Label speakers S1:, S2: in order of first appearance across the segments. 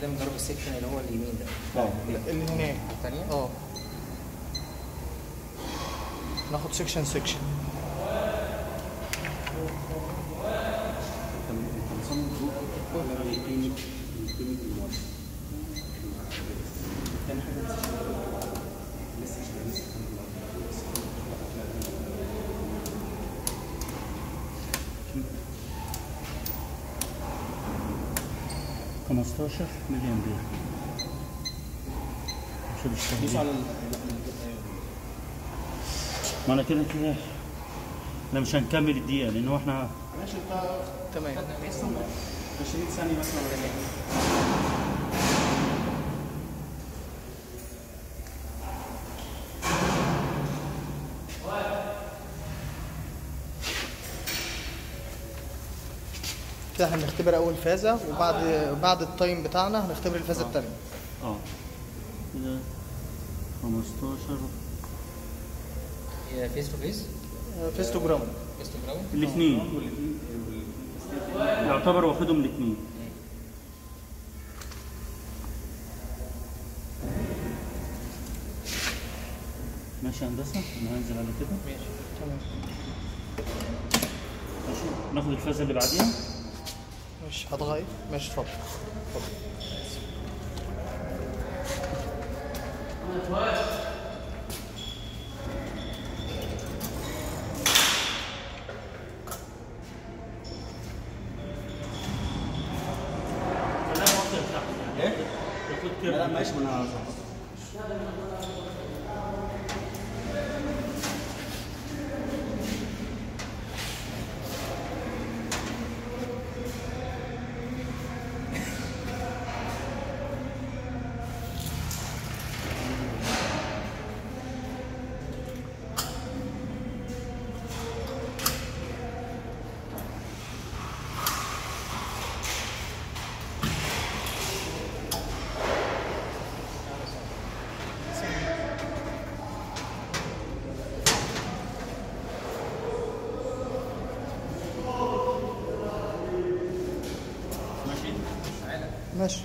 S1: كده بنجرب السكشن اللي هو اليمين ده
S2: اه
S3: اللي هناك
S1: الثانيه
S3: اه ناخد سيكشن سيكشن
S2: انت مصمم جروب ولا بيقيمك بيقيمك المواد تاني حاجه لسه شغال لسه شغال لسه خمستاشر مليون دولار شو
S1: دوس
S2: بيشتغل
S1: على ال-
S2: ما انا كده كده احنا مش هنكمل الدقيقه لان هو احنا ماشي بتاع
S3: تمام
S2: 20 ثانيه مثلا ولا حاجة.
S3: كده هنختبر اول فازه وبعد بعد التايم بتاعنا هنختبر الفازه الثانيه
S2: اه كده 15
S1: هي فيس تو فيس
S3: فيس تو جراوند
S1: فيس تو جراوند
S2: الاثنين يعتبر واخدهم الاثنين ماشي يا هندسه انا هنزل على كده
S1: ماشي
S3: تمام
S2: ماشي ناخد الفازه اللي بعديها
S3: ماشي هتغير ماشي اتفضل اتفضل
S2: ايه؟ لا ماشي ما انا ماشي
S3: ماشي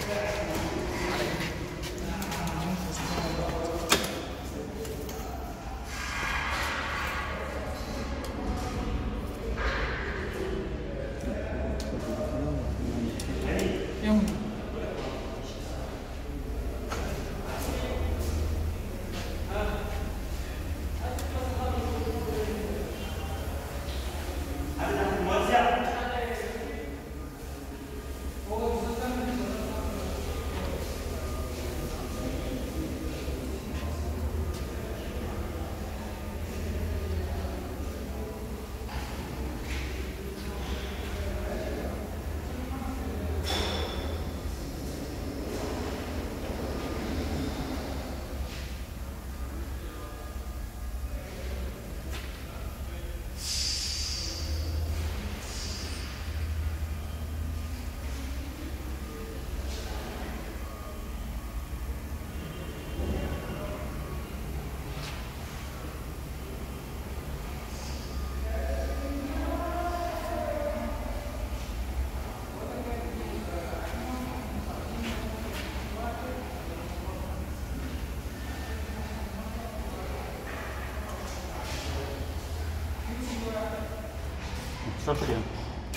S2: صفر يعني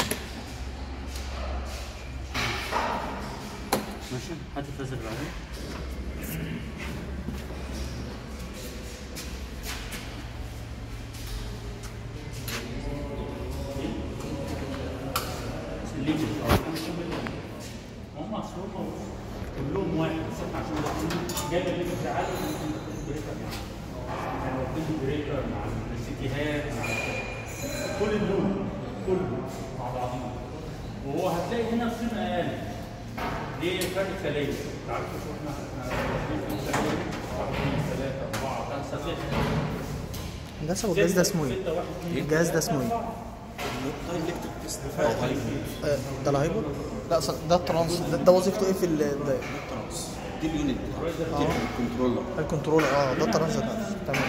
S2: ماشي هات الفازه اللي بعدها الليجن هم اصلهم كلهم واحد بس احنا عشان واخدين جايب الليجن تعالى بريكر معاهم يعني واخدين بريكر مع السيتيهات مع كل اللون كله مع بعضهم وهو هتلاقي هنا قيمه اقل ليه فرق خليه تعرفوا شو احنا احنا واخدين كام خليه واحد اثنين ثلاثه اربعه خمسه سته
S3: هندسه والجهاز ده اسمه ايه؟
S2: سته واحد اثنين
S3: الجهاز ده اسمه ايه؟
S1: دايلكتريك تيست او هايبر
S3: آه، ده الهايبر؟ لا ص- ده الترانس ده, ده وظيفته ايه في ال- ده
S1: ترانس دي اليونت بتاعه
S3: اه
S1: الكنترولر
S3: الكنترول اه ده الترانس ذات نفسه تمام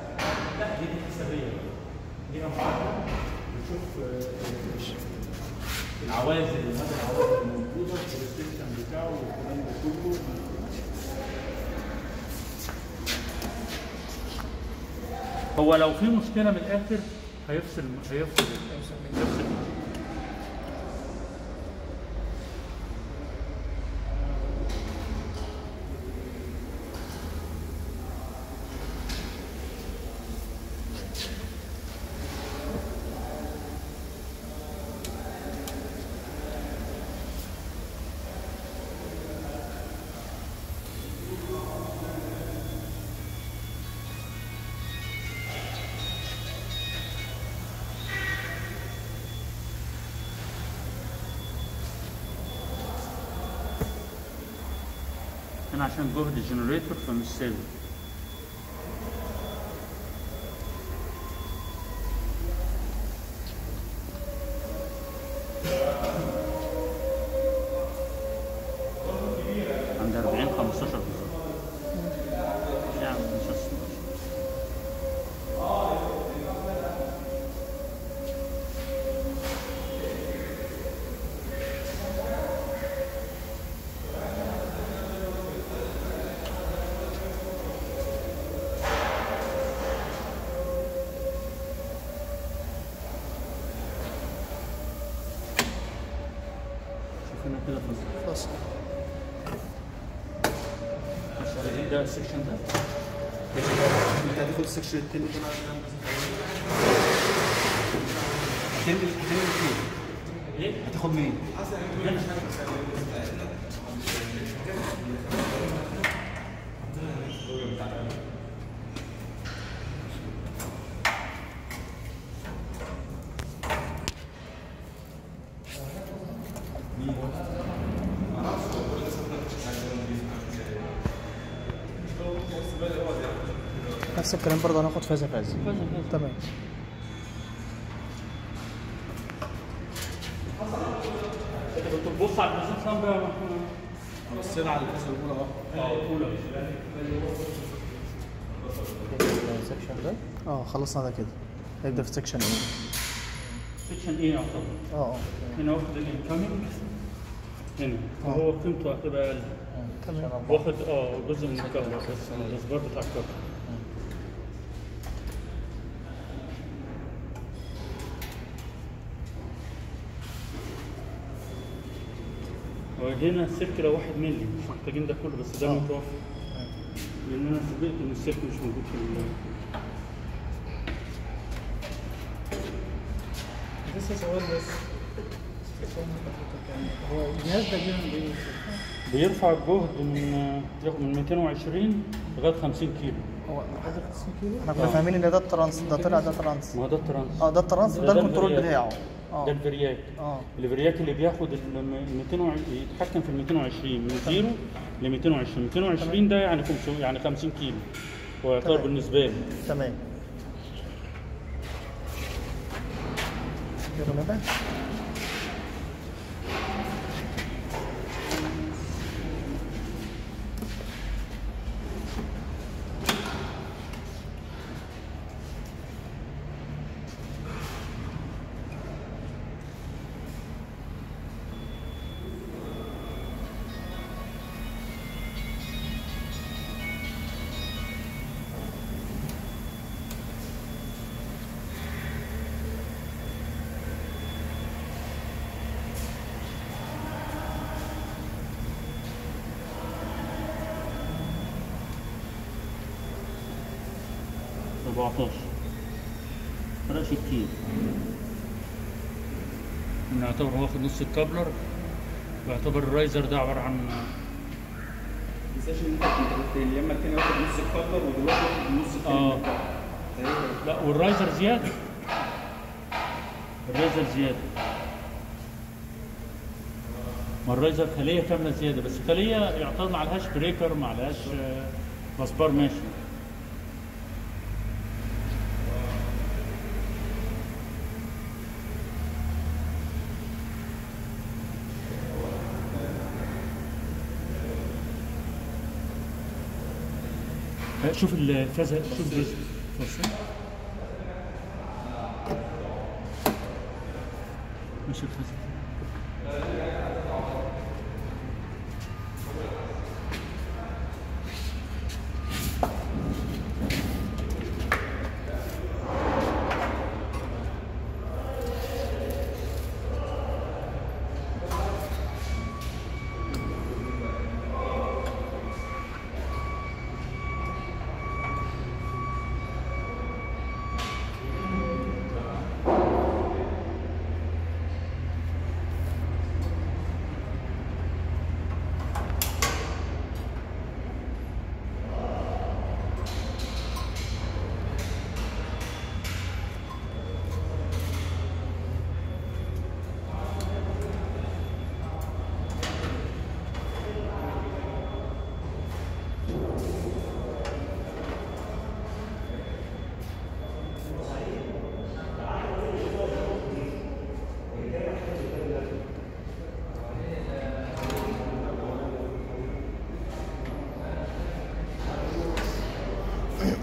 S2: لا دي دي حسابيه دي محاضره بنشوف آه، العوازل ومدى العوازل الموجوده والريستريكشن بتاعه والكلام ده كله هو لو في مشكله من الاخر هيفصل هيفصل هيفصل هنا عشان جهد الجنريتور فمش ثابت عند 40 15 بالظبط يعني 15 16 شوف هنا كده فصل
S3: فصل
S2: مش ده السكشن ده
S1: انت هتاخد السكشن التاني ده هتنقل هتنقل فين؟
S2: ايه؟
S1: هتاخد منين؟
S2: هنا
S3: نفس الكلام برضه هناخد فازة فازة تمام
S2: انت كنت بتبص على البوزيشن صام ده
S1: بصينا على الفصل الاولى اهو
S2: اه اولى
S3: السكشن ده اه خلصنا ده كده نبدا في سكشن ايه
S2: سكشن ايه يعتبر
S3: اه اه
S2: هنا واخد الانكمنج هنا وهو قيمته هتبقى اقل
S3: تمام
S2: واخد اه جزء من الكهرباء بس الاصبار بتاع الكهرباء وهنا السلك لو واحد ملي مش محتاجين ده كله بس ده
S3: آه.
S2: متوفر لان انا سبقت ان السلك مش موجود في ال
S3: لسه سؤال بس هو الجهاز ده جه بايه؟
S2: بيرفع الجهد من ياخد من 220 لغايه 50 كيلو
S3: هو حاجه 50 كيلو احنا كنا فاهمين ان ده الترانس ده طلع ده ترانس
S2: ما هو ده الترانس
S3: اه ده الترانس
S2: ده
S3: ده
S2: ده
S3: الكنترول
S2: الفرياك.
S3: بتاعه
S2: ده
S3: اه
S2: الفرياك
S3: اه
S2: الفرياك اللي بياخد ال 200 يتحكم في ال 220 من 0 ل 220 220 ده يعني 500 يعني 50 كيلو هو يعتبر
S3: تمام.
S2: بالنسبه لي
S3: تمام يلا نبعد
S2: ال 14 فرقش كتير إنه يعتبر هو واخد نص الكابلر ويعتبر الرايزر ده عباره عن
S1: تنساش ان انت كنت قلت لي اما التاني واخد نص الكفر ودلوقتي واخد نص التاني
S2: اه
S1: تقريبا.
S2: لا والرايزر زياده الرايزر زياده ما الرايزر خليه كامله زياده بس خليه يعتبر ما عليهاش بريكر ما عليهاش آه، مسبار ماشي لا، شوف الفازة شوف الفازة بص. ماشي الفازة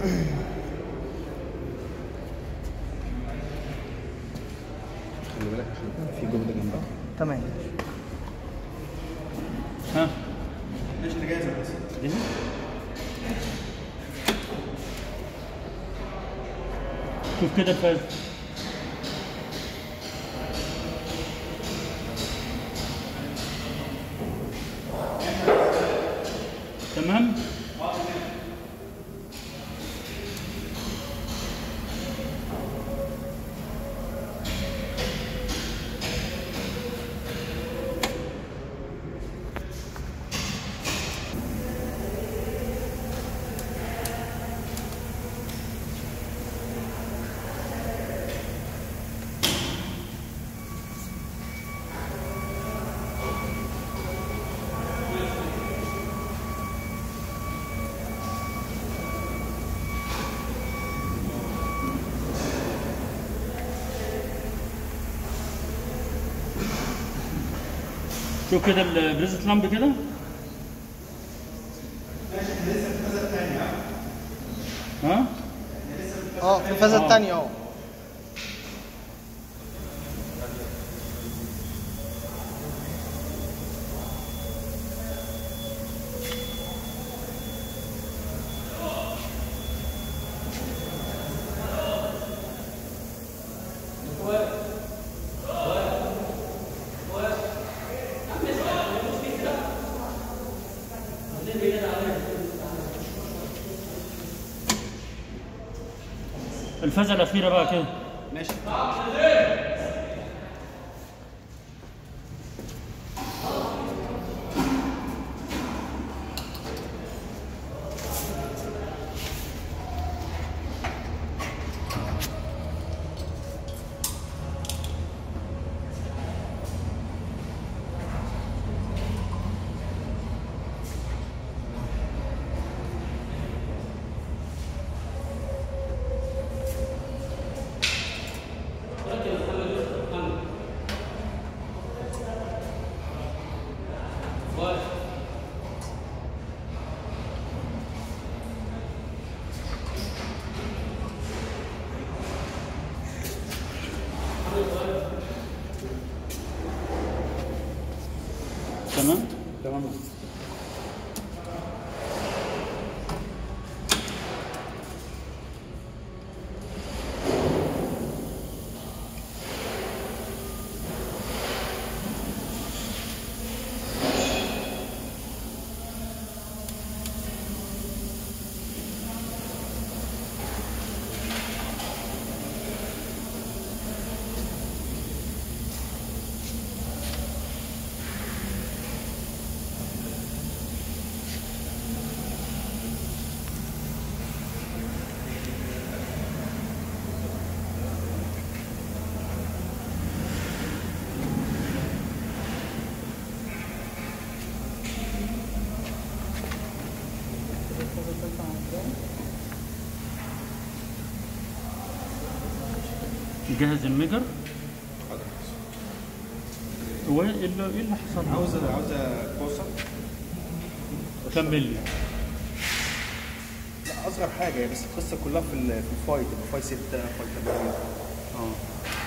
S1: خلي بالك عشان في جمله جنبها
S3: تمام
S2: ها
S1: ماشي انا جاهزه بس
S2: دي شوف كده الفاز تمام شوف كده البريزت لامب كده ها
S3: اه في الفازه
S2: آه.
S3: الثانيه اه
S2: الفازه الاخيره بقى كده
S1: ماشي
S2: تمام
S1: تمام
S2: جهز الميجر هو ايه اللي ايه اللي حصل؟
S1: عاوزه عاوزه كوسه
S2: كم ملي؟
S1: لا اصغر حاجه بس القصه كلها في ال- في الفايت الفايت 6 فايت 8
S2: اه